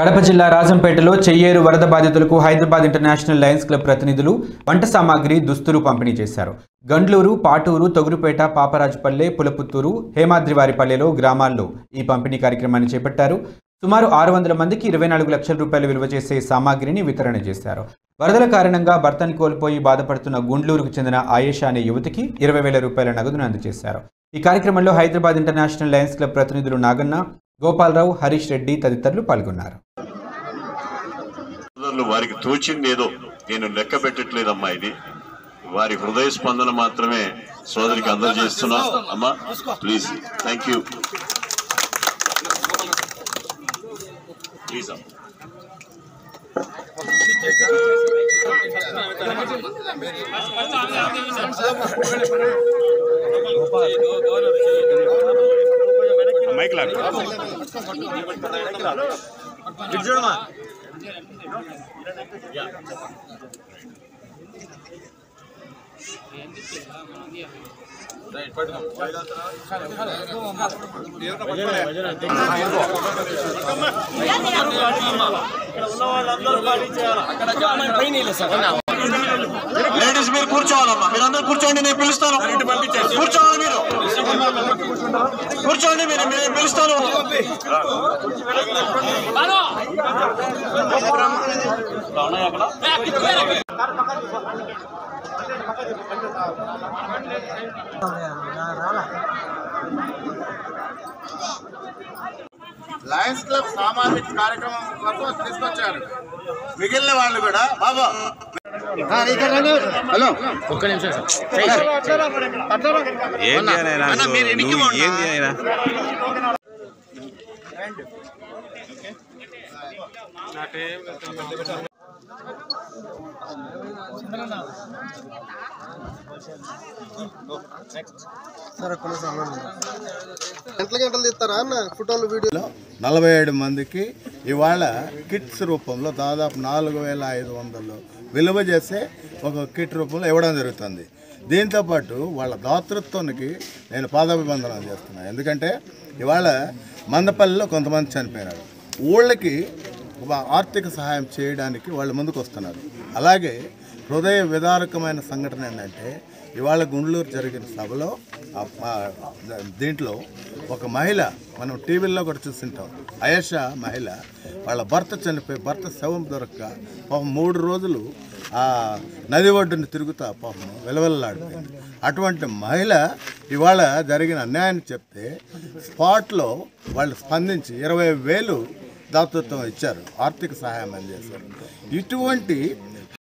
కడప జిల్లా రాజంపేటలో చెయ్యేరు వరద బాధితులకు హైదరాబాద్ ఇంటర్నేషనల్ లయన్స్ క్లబ్ ప్రతినిధులు వంట సామాగ్రి దుస్తులు పంపిణీ చేశారు గండ్లూరు పాటూరు తొగురుపేట పాపరాజుపల్లె పులపుత్తూరు హేమాద్రివారిపల్లెలో గ్రామాల్లో ఈ పంపిణీ కార్యక్రమాన్ని చేపట్టారు సుమారు ఆరు వందల మందికి ఇరవై నాలుగు లక్షల రూపాయలు విలువ చేసే సామాగ్రిని వితరణ చేశారు వరదల కారణంగా భర్తని కోల్పోయి బాధపడుతున్న గుండ్లూరుకు చెందిన ఆయేషా అనే యువతికి ఇరవై వేల రూపాయల నగదును అందజేశారు ఈ కార్యక్రమంలో హైదరాబాద్ ఇంటర్నేషనల్ లయన్స్ క్లబ్ ప్రతినిధులు నాగన్న గోపాలరావు హరీష్ రెడ్డి తదితరులు పాల్గొన్నారు సోదరులు వారికి తోచింది ఏదో నేను లెక్క పెట్టట్లేదమ్మా ఇది వారి హృదయ స్పందన మాత్రమే సోదరికి అందజేస్తున్నా అమ్మా ప్లీజ్ థ్యాంక్ యూ ప్లీజ్ అమ్మా మైక్ లాగా లేడీస్ మీరు కూర్చోవాలమ్మా మీరు అందరూ కూర్చోండి నేను పిలుస్తాను కూర్చోవాలి మీరు కూర్చోండి మీరు నేను పిలుస్తాను లయన్స్ క్లబ్ సామాజిక కార్యక్రమం కోసం తీసుకొచ్చారు మిగిలిన వాళ్ళు కూడా బాబా హలో ఏం చేయనైనా నువ్వు ఏం చేయనా గంటల గంటలు తీస్తారా అన్న ఫోటోలు వీడియోలు నలభై ఏడు మందికి ఇవాళ కిట్స్ రూపంలో దాదాపు నాలుగు వేల ఐదు వందలు విలువ చేసే ఒక కిట్ రూపంలో ఇవ్వడం జరుగుతుంది దీంతోపాటు వాళ్ళ దాతృత్వానికి నేను పాదాభివందనం చేస్తున్నాను ఎందుకంటే ఇవాళ మందపల్లిలో కొంతమంది చనిపోయినారు ఊళ్ళకి ఒక ఆర్థిక సహాయం చేయడానికి వాళ్ళు ముందుకు వస్తున్నారు అలాగే హృదయ విదారకమైన సంఘటన ఏంటంటే ఇవాళ గుండ్లూరు జరిగిన సభలో ఆ- ఆ దీంట్లో ఒక మహిళ మనం టీవీల్లో కూడా చూస్తుంటాం అయేషా మహిళ వాళ్ళ భర్త చనిపోయి భర్త శవం దొరక్క పాపం మూడు రోజులు ఆ నది ఒడ్డుని తిరుగుతా పాపం వెలవెల్లాడిపోయింది అటువంటి మహిళ ఇవాళ జరిగిన అన్యాయాన్ని చెప్తే స్పాట్లో వాళ్ళు స్పందించి ఇరవై వేలు దాతృత్వం ఇచ్చారు ఆర్థిక సహాయం అందజేశారు ఇటువంటి